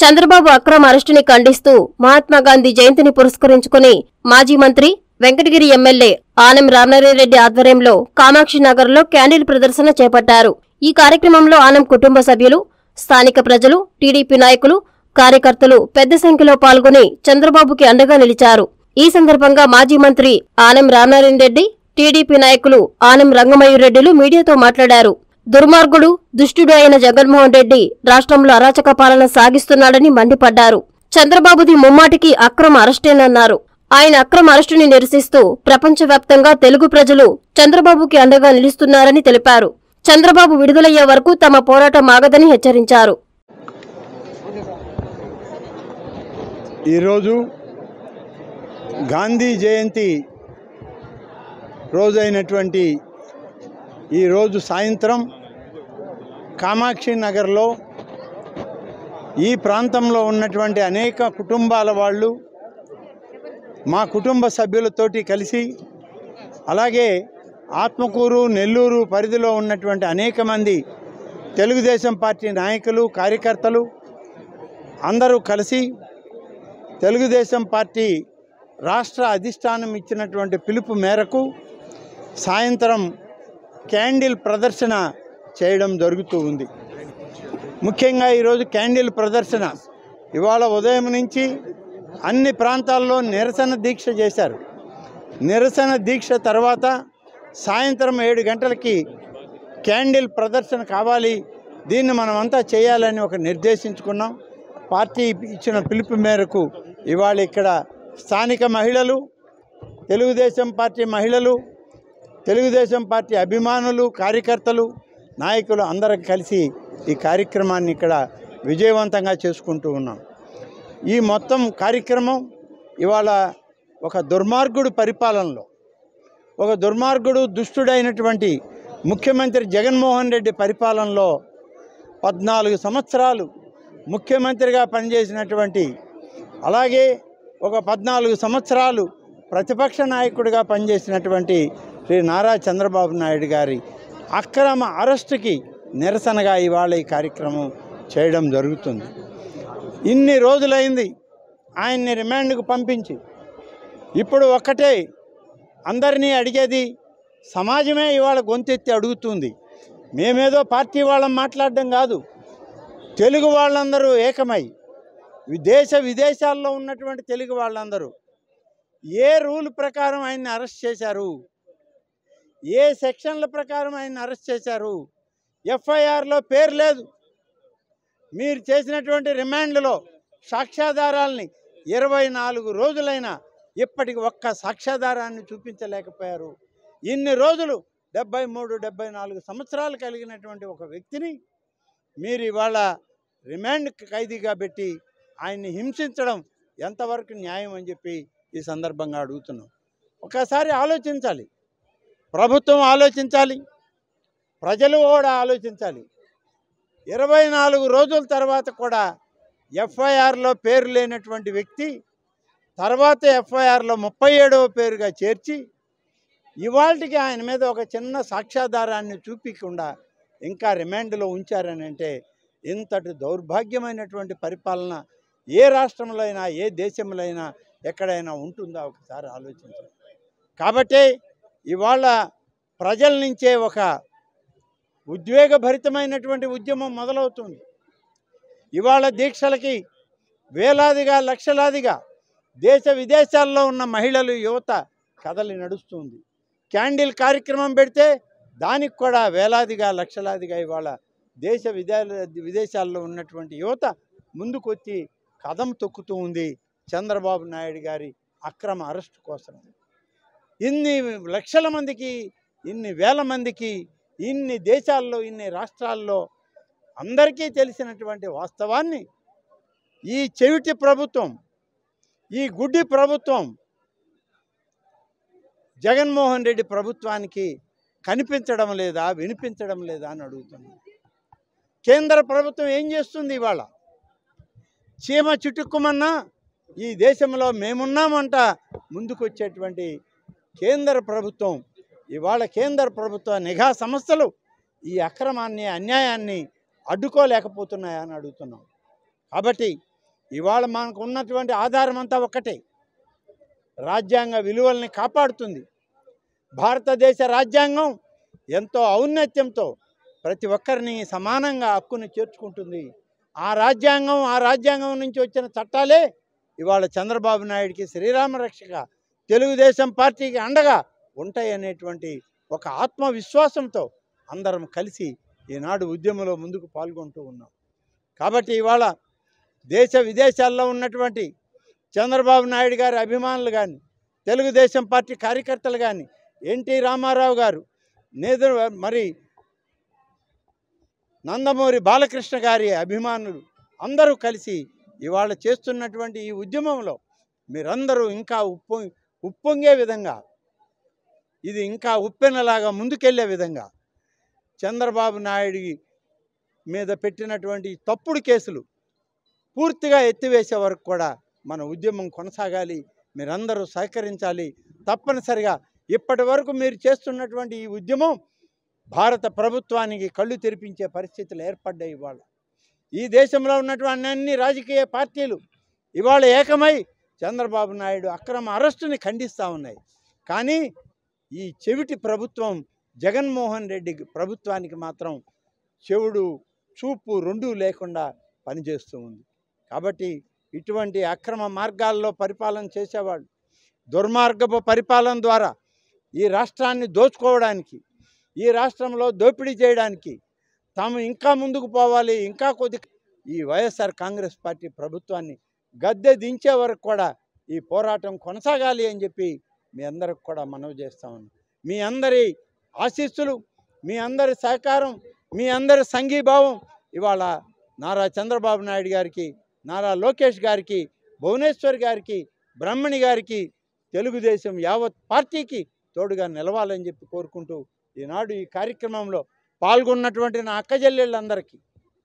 చంద్రబాబు అక్రమ అరెస్టుని ఖండిస్తూ మహాత్మా గాంధీ జయంతిని పురస్కరించుకుని మాజీ మంత్రి వెంకటగిరి ఎమ్మెల్యే ఆనం రామనారాయణరెడ్డి ఆధ్వర్యంలో కామాక్షి నగర్లో క్యాండిల్ ప్రదర్శన చేపట్టారు ఈ కార్యక్రమంలో ఆనం కుటుంబ సభ్యులు స్థానిక ప్రజలు టీడీపీ నాయకులు కార్యకర్తలు పెద్ద సంఖ్యలో పాల్గొని చంద్రబాబుకి అండగా నిలిచారు ఈ సందర్భంగా మాజీ మంత్రి ఆనం రామనారాయణరెడ్డి టీడీపీ నాయకులు ఆనం రంగమయూరెడ్డిలు మీడియాతో మాట్లాడారు దుర్మార్గుడు దుష్టుడు అయిన జగన్మోహన్ రెడ్డి రాష్ట్రంలో అరాచక పాలన సాగిస్తున్నాడని మండిపడ్డారు చంద్రబాబుది ముమ్మాటికి అక్రమ అరెస్టేనన్నారు ఆయన అక్రమ అరెస్టుని నిరసిస్తూ ప్రపంచవ్యాప్తంగా తెలుగు ప్రజలు చంద్రబాబుకి అండగా నిలుస్తున్నారని తెలిపారు చంద్రబాబు విడుదలయ్యే వరకు తమ పోరాటం ఆగదని హెచ్చరించారు ఈరోజు గాంధీ జయంతి రోజైనటువంటి ఈరోజు సాయంత్రం కామాక్షి నగర్లో ఈ ప్రాంతంలో ఉన్నటువంటి అనేక కుటుంబాల వాళ్ళు మా కుటుంబ సభ్యులతోటి కలిసి అలాగే ఆత్మకూరు నెల్లూరు పరిధిలో ఉన్నటువంటి అనేక మంది తెలుగుదేశం పార్టీ నాయకులు కార్యకర్తలు అందరూ కలిసి తెలుగుదేశం పార్టీ రాష్ట్ర అధిష్టానం ఇచ్చినటువంటి పిలుపు మేరకు సాయంత్రం క్యాండిల్ ప్రదర్శన చేయడం జరుగుతూ ఉంది ముఖ్యంగా ఈరోజు క్యాండిల్ ప్రదర్శన ఇవాళ ఉదయం నుంచి అన్ని ప్రాంతాల్లో నిరసన దీక్ష చేశారు నిరసన దీక్ష తర్వాత సాయంత్రం ఏడు గంటలకి క్యాండిల్ ప్రదర్శన కావాలి దీన్ని మనమంతా చేయాలని ఒక నిర్దేశించుకున్నాం పార్టీ ఇచ్చిన పిలుపు మేరకు ఇవాళ ఇక్కడ స్థానిక మహిళలు తెలుగుదేశం పార్టీ మహిళలు తెలుగుదేశం పార్టీ అభిమానులు కార్యకర్తలు నాయకులు అందరం కలిసి ఈ కార్యక్రమాన్ని ఇక్కడ విజయవంతంగా చేసుకుంటూ ఉన్నాం ఈ మొత్తం కార్యక్రమం ఇవాళ ఒక దుర్మార్గుడు పరిపాలనలో ఒక దుర్మార్గుడు దుష్టుడైనటువంటి ముఖ్యమంత్రి జగన్మోహన్ రెడ్డి పరిపాలనలో పద్నాలుగు సంవత్సరాలు ముఖ్యమంత్రిగా పనిచేసినటువంటి అలాగే ఒక పద్నాలుగు సంవత్సరాలు ప్రతిపక్ష నాయకుడిగా పనిచేసినటువంటి శ్రీ నారా చంద్రబాబు నాయుడు గారి అక్రమ అరెస్టుకి నిరసనగా ఇవాళ ఈ కార్యక్రమం చేయడం జరుగుతుంది ఇన్ని రోజులైంది ఆయన్ని రిమాండ్కు పంపించి ఇప్పుడు ఒక్కటే అందరినీ అడిగేది సమాజమే ఇవాళ గొంతెత్తి అడుగుతుంది మేమేదో పార్టీ వాళ్ళం మాట్లాడడం కాదు తెలుగు వాళ్ళందరూ ఏకమై విదేశ విదేశాల్లో ఉన్నటువంటి తెలుగు వాళ్ళందరూ ఏ రూల్ ప్రకారం ఆయన్ని అరెస్ట్ చేశారు ఏ సెక్షన్ల ప్రకారం ఆయన్ని అరెస్ట్ చేశారు ఎఫ్ఐఆర్లో పేరు లేదు మీరు చేసినటువంటి రిమాండ్లో సాక్ష్యాధారాల్ని ఇరవై నాలుగు రోజులైనా ఇప్పటికి ఒక్క సాక్ష్యాధారాన్ని చూపించలేకపోయారు ఇన్ని రోజులు డెబ్బై మూడు డెబ్బై నాలుగు సంవత్సరాలు కలిగినటువంటి ఒక వ్యక్తిని మీరు ఇవాళ రిమాండ్ ఖైదీగా పెట్టి ఆయన్ని హింసించడం ఎంతవరకు న్యాయం అని చెప్పి ఈ సందర్భంగా అడుగుతున్నాం ఒకసారి ఆలోచించాలి ప్రభుత్వం ఆలోచించాలి ప్రజలు కూడా ఆలోచించాలి ఇరవై నాలుగు రోజుల తర్వాత కూడా ఎఫ్ఐఆర్లో పేరు లేనటువంటి వ్యక్తి తర్వాత ఎఫ్ఐఆర్లో ముప్పై ఏడవ పేరుగా చేర్చి ఇవాళకి ఆయన మీద ఒక చిన్న సాక్ష్యాధారాన్ని చూపించకుండా ఇంకా రిమాండ్లో ఉంచారని అంటే ఇంతటి దౌర్భాగ్యమైనటువంటి పరిపాలన ఏ రాష్ట్రంలో అయినా ఏ దేశంలో అయినా ఎక్కడైనా ఉంటుందా ఒకసారి ఆలోచించాలి కాబట్టి ఇవాళ ప్రజల నుంచే ఒక ఉద్వేగభరితమైనటువంటి ఉద్యమం మొదలవుతుంది ఇవాళ దీక్షలకి వేలాదిగా లక్షలాదిగా దేశ విదేశాల్లో ఉన్న మహిళలు యువత కదలి నడుస్తుంది క్యాండిల్ కార్యక్రమం పెడితే దానికి కూడా వేలాదిగా లక్షలాదిగా ఇవాళ దేశ విదే విదేశాల్లో ఉన్నటువంటి యువత ముందుకొచ్చి కదం తొక్కుతూ ఉంది చంద్రబాబు నాయుడు గారి అక్రమ అరెస్ట్ కోసం ఇన్ని లక్షల మందికి ఇన్ని వేల మందికి ఇన్ని దేశాల్లో ఇన్ని రాష్ట్రాల్లో అందరికీ తెలిసినటువంటి వాస్తవాన్ని ఈ చెవిటి ప్రభుత్వం ఈ గుడ్డి ప్రభుత్వం జగన్మోహన్ రెడ్డి ప్రభుత్వానికి కనిపించడం లేదా వినిపించడం లేదా అని అడుగుతున్నాను కేంద్ర ప్రభుత్వం ఏం చేస్తుంది ఇవాళ చీమ చుట్టుకుమన్నా ఈ దేశంలో మేమున్నామంట ముందుకొచ్చేటువంటి కేంద్ర ప్రభుత్వం ఇవాళ కేంద్ర ప్రభుత్వ నిఘా సంస్థలు ఈ అక్రమాన్ని అన్యాయాన్ని అడ్డుకోలేకపోతున్నాయని అడుగుతున్నాం కాబట్టి ఇవాళ మనకు ఉన్నటువంటి ఆధారం అంతా ఒక్కటే రాజ్యాంగ విలువల్ని కాపాడుతుంది భారతదేశ రాజ్యాంగం ఎంతో ఔన్నత్యంతో ప్రతి ఒక్కరిని సమానంగా హక్కును చేర్చుకుంటుంది ఆ రాజ్యాంగం ఆ రాజ్యాంగం నుంచి వచ్చిన చట్టాలే ఇవాళ చంద్రబాబు నాయుడికి శ్రీరామ రక్షక తెలుగుదేశం పార్టీకి అండగా ఉంటాయనేటువంటి ఒక ఆత్మవిశ్వాసంతో అందరం కలిసి ఈనాడు ఉద్యమంలో ముందుకు పాల్గొంటూ ఉన్నాం కాబట్టి ఇవాళ దేశ విదేశాల్లో ఉన్నటువంటి చంద్రబాబు నాయుడు గారి అభిమానులు కానీ తెలుగుదేశం పార్టీ కార్యకర్తలు కానీ ఎన్టీ రామారావు గారు నేదు మరి నందమూరి బాలకృష్ణ గారి అభిమానులు అందరూ కలిసి ఇవాళ చేస్తున్నటువంటి ఈ ఉద్యమంలో మీరందరూ ఇంకా ఉప్పొ ఉప్పొంగే విధంగా ఇది ఇంకా ఉప్పెనలాగా ముందుకెళ్ళే విధంగా చంద్రబాబు నాయుడు మీద పెట్టినటువంటి తప్పుడు కేసులు పూర్తిగా ఎత్తివేసే వరకు కూడా మన ఉద్యమం కొనసాగాలి మీరందరూ సహకరించాలి తప్పనిసరిగా ఇప్పటి వరకు మీరు చేస్తున్నటువంటి ఈ ఉద్యమం భారత ప్రభుత్వానికి కళ్ళు తెరిపించే పరిస్థితులు ఏర్పడ్డాయి ఇవాళ ఈ దేశంలో ఉన్నటువంటి అన్ని రాజకీయ పార్టీలు ఇవాళ ఏకమై చంద్రబాబు నాయుడు అక్రమ అరెస్టుని ఖండిస్తూ ఉన్నాయి కానీ ఈ చెవిటి ప్రభుత్వం జగన్మోహన్ రెడ్డి ప్రభుత్వానికి మాత్రం చెవుడు చూపు రెండూ లేకుండా పనిచేస్తూ ఉంది కాబట్టి ఇటువంటి అక్రమ మార్గాల్లో పరిపాలన చేసేవాళ్ళు దుర్మార్గపు పరిపాలన ద్వారా ఈ రాష్ట్రాన్ని దోచుకోవడానికి ఈ రాష్ట్రంలో దోపిడీ చేయడానికి తాము ఇంకా ముందుకు పోవాలి ఇంకా కొద్ది ఈ వైఎస్ఆర్ కాంగ్రెస్ పార్టీ ప్రభుత్వాన్ని గద్దె దించే వరకు కూడా ఈ పోరాటం కొనసాగాలి అని చెప్పి మీ అందరికి కూడా మనవి చేస్తా ఉన్నాం మీ అందరి ఆశీస్సులు మీ అందరి సహకారం మీ అందరి సంఘీభావం ఇవాళ నారా చంద్రబాబు నాయుడు గారికి నారా లోకేష్ గారికి భువనేశ్వర్ గారికి బ్రహ్మణి గారికి తెలుగుదేశం యావత్ పార్టీకి తోడుగా నిలవాలని చెప్పి కోరుకుంటూ ఈనాడు ఈ కార్యక్రమంలో పాల్గొన్నటువంటి నా అక్కజెల్లెళ్ళందరికీ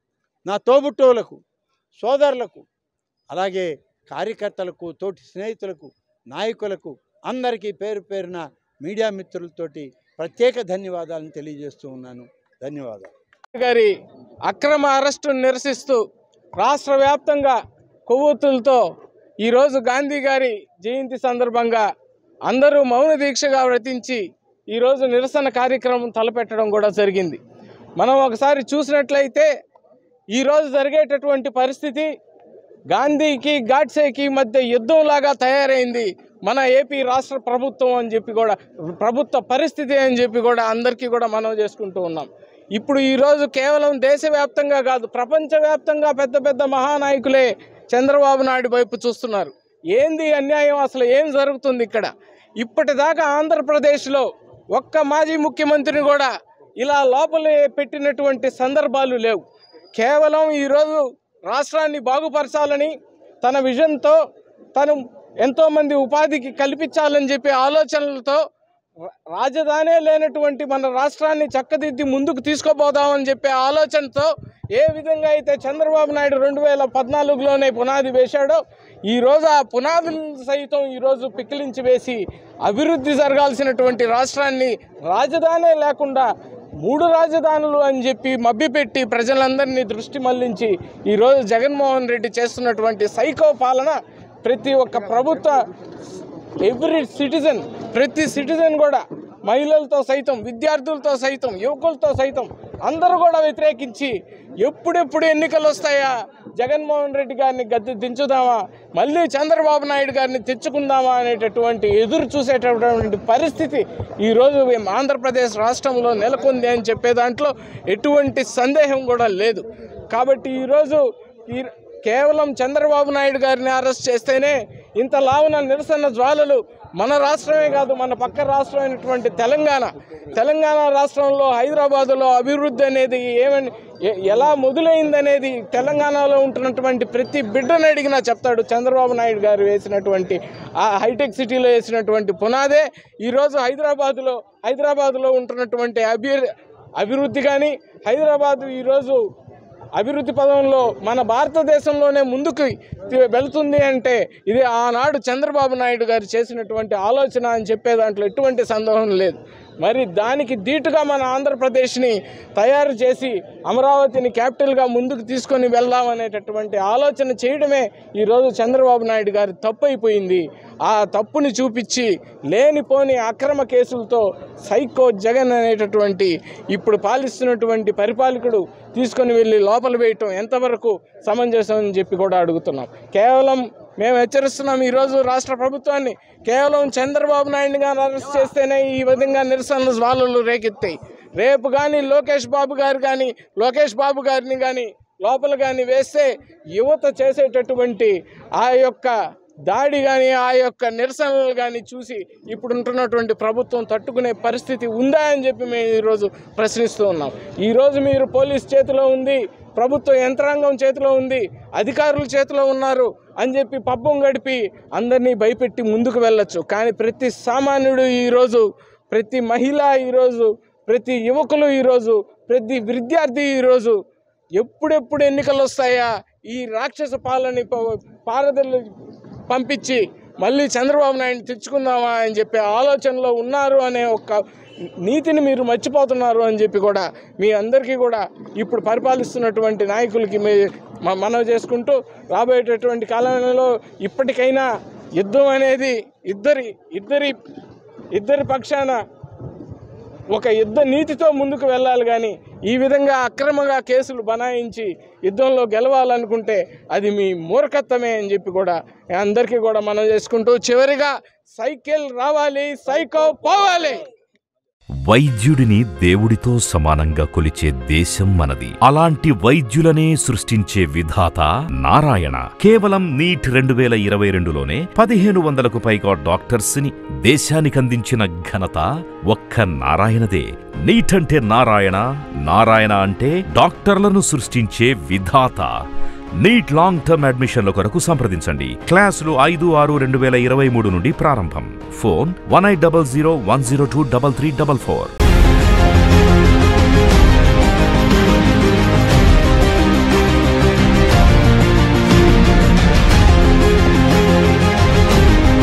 నా తోబుట్టువులకు సోదరులకు అలాగే కార్యకర్తలకు తోటి స్నేహితులకు నాయకులకు అందరికీ పేరు పేరున మీడియా మిత్రులతోటి ప్రత్యేక ధన్యవాదాలను తెలియజేస్తూ ఉన్నాను ధన్యవాదాలు గారి అక్రమ అరెస్టును నిరసిస్తూ రాష్ట్ర వ్యాప్తంగా కొవ్వొత్తులతో ఈరోజు గాంధీ గారి జయంతి సందర్భంగా అందరూ మౌన దీక్షగా వ్రతించి ఈరోజు నిరసన కార్యక్రమం తలపెట్టడం కూడా జరిగింది మనం ఒకసారి చూసినట్లయితే ఈరోజు జరిగేటటువంటి పరిస్థితి గాంధీకి గాడ్సేకి మధ్య యుద్ధంలాగా తయారైంది మన ఏపీ రాష్ట్ర ప్రభుత్వం అని చెప్పి కూడా ప్రభుత్వ పరిస్థితి అని చెప్పి కూడా అందరికీ కూడా మనం చేసుకుంటూ ఉన్నాం ఇప్పుడు ఈరోజు కేవలం దేశవ్యాప్తంగా కాదు ప్రపంచవ్యాప్తంగా పెద్ద పెద్ద మహానాయకులే చంద్రబాబు నాయుడు వైపు చూస్తున్నారు ఏంది అన్యాయం అసలు ఏం జరుగుతుంది ఇక్కడ ఇప్పటిదాకా ఆంధ్రప్రదేశ్లో ఒక్క మాజీ ముఖ్యమంత్రిని కూడా ఇలా లోపల పెట్టినటువంటి సందర్భాలు లేవు కేవలం ఈరోజు రాష్ట్రాన్ని బాగుపరచాలని తన విజన్తో తను ఎంతోమంది ఉపాధికి కల్పించాలని చెప్పి ఆలోచనలతో రా- రాజధానే లేనటువంటి మన రాష్ట్రాన్ని చక్కదిద్ది ముందుకు తీసుకుపోదామని చెప్పే ఆలోచనతో ఏ విధంగా అయితే చంద్రబాబు నాయుడు రెండు వేల పద్నాలుగులోనే పునాది వేశాడో ఈరోజు ఆ పునాదులు సైతం ఈరోజు పిక్కిలించి వేసి అభివృద్ధి జరగాల్సినటువంటి రాష్ట్రాన్ని రాజధానే లేకుండా మూడు రాజధానులు అని చెప్పి మభ్యపెట్టి ప్రజలందరినీ దృష్టి మళ్లించి ఈరోజు జగన్మోహన్ రెడ్డి చేస్తున్నటువంటి సైకో పాలన ప్రతి ఒక్క ప్రభుత్వ ఎవ్రీ సిటిజన్ ప్రతి సిటిజన్ కూడా మహిళలతో సైతం విద్యార్థులతో సైతం యువకులతో సైతం అందరూ కూడా వ్యతిరేకించి ఎప్పుడెప్పుడు ఎన్నికలు వస్తాయా జగన్మోహన్ రెడ్డి గారిని గద్దె దించుదామా మళ్ళీ చంద్రబాబు నాయుడు గారిని తెచ్చుకుందామా అనేటటువంటి ఎదురు చూసేటటువంటి పరిస్థితి ఈరోజు మేము ఆంధ్రప్రదేశ్ రాష్ట్రంలో నెలకొంది అని చెప్పే దాంట్లో ఎటువంటి సందేహం కూడా లేదు కాబట్టి ఈరోజు ఈ కేవలం చంద్రబాబు నాయుడు గారిని అరెస్ట్ చేస్తేనే ఇంత లావున నిరసన జ్వాలలు మన రాష్ట్రమే కాదు మన పక్క రాష్ట్రం అయినటువంటి తెలంగాణ తెలంగాణ రాష్ట్రంలో హైదరాబాదులో అభివృద్ధి అనేది ఏమని ఎ- ఎలా మొదలైందనేది తెలంగాణలో ఉంటున్నటువంటి ప్రతి బిడ్డను అడిగినా చెప్తాడు చంద్రబాబు నాయుడు గారు వేసినటువంటి ఆ హైటెక్ సిటీలో వేసినటువంటి పునాదే ఈరోజు హైదరాబాదులో హైదరాబాదులో ఉంటున్నటువంటి అభి అభివృద్ధి కానీ హైదరాబాదు ఈరోజు అభివృద్ధి పదంలో మన భారతదేశంలోనే ముందుకు తి- వెళ్తుంది అంటే ఇది ఆనాడు చంద్రబాబు నాయుడు గారు చేసినటువంటి ఆలోచన అని చెప్పే దాంట్లో ఎటువంటి సందేహం లేదు మరి దానికి ధీటుగా మన ఆంధ్రప్రదేశ్ని తయారు చేసి అమరావతిని క్యాపిటల్గా ముందుకు తీసుకొని వెళ్దాం అనేటటువంటి ఆలోచన చేయడమే ఈరోజు చంద్రబాబు నాయుడు గారి తప్పు అయిపోయింది ఆ తప్పుని చూపించి లేనిపోని అక్రమ కేసులతో సైకో జగన్ అనేటటువంటి ఇప్పుడు పాలిస్తున్నటువంటి పరిపాలకుడు తీసుకొని వెళ్ళి లోపల వేయటం ఎంతవరకు సమంజసం అని చెప్పి కూడా అడుగుతున్నాం కేవలం మేము హెచ్చరిస్తున్నాం ఈరోజు రాష్ట్ర ప్రభుత్వాన్ని కేవలం చంద్రబాబు నాయుడు గారు అరెస్ట్ చేస్తేనే ఈ విధంగా నిరసనలు జ్వాలలు రేకెత్తాయి రేపు కానీ లోకేష్ బాబు గారు కానీ లోకేష్ బాబు గారిని కానీ లోపల కానీ వేస్తే యువత చేసేటటువంటి ఆ యొక్క దాడి కానీ ఆ యొక్క నిరసనలు కానీ చూసి ఇప్పుడు ఉంటున్నటువంటి ప్రభుత్వం తట్టుకునే పరిస్థితి ఉందా అని చెప్పి మేము ఈరోజు ప్రశ్నిస్తూ ఉన్నాం ఈరోజు మీరు పోలీస్ చేతిలో ఉంది ప్రభుత్వ యంత్రాంగం చేతిలో ఉంది అధికారుల చేతిలో ఉన్నారు అని చెప్పి పబ్బం గడిపి అందరినీ భయపెట్టి ముందుకు వెళ్ళొచ్చు కానీ ప్రతి సామాన్యుడు ఈరోజు ప్రతి మహిళ ఈరోజు ప్రతి యువకులు ఈరోజు ప్రతి విద్యార్థి ఈరోజు ఎప్పుడెప్పుడు ఎన్నికలు వస్తాయా ఈ రాక్షస పాలని పారదలు పంపించి మళ్ళీ చంద్రబాబు నాయుడు తెచ్చుకుందామా అని చెప్పే ఆలోచనలో ఉన్నారు అనే ఒక నీతిని మీరు మర్చిపోతున్నారు అని చెప్పి కూడా మీ అందరికీ కూడా ఇప్పుడు పరిపాలిస్తున్నటువంటి నాయకులకి మీ మ- మనవి చేసుకుంటూ రాబోయేటటువంటి కాలంలో ఇప్పటికైనా యుద్ధం అనేది ఇద్దరి ఇద్దరి ఇద్దరి పక్షాన ఒక యుద్ధ నీతితో ముందుకు వెళ్ళాలి కానీ ఈ విధంగా అక్రమంగా కేసులు బనాయించి యుద్ధంలో గెలవాలనుకుంటే అది మీ మూర్ఖత్వమే అని చెప్పి కూడా అందరికీ కూడా మనం చేసుకుంటూ చివరిగా సైకిల్ రావాలి సైకో పోవాలి వైద్యుడిని దేవుడితో సమానంగా కొలిచే దేశం మనది అలాంటి వైద్యులనే సృష్టించే విధాత నారాయణ కేవలం నీట్ రెండు వేల ఇరవై రెండులోనే పదిహేను వందలకు పైగా డాక్టర్స్ ని దేశానికందించిన ఘనత ఒక్క నారాయణదే నీట్ అంటే నారాయణ నారాయణ అంటే డాక్టర్లను సృష్టించే విధాత నీట్ లాంగ్ టర్మ్ అడ్మిషన్ల కొరకు సంప్రదించండి క్లాసులు ఐదు ఆరు రెండు వేల ఇరవై మూడు నుండి ప్రారంభం phone one eight double zero one zero two double three double four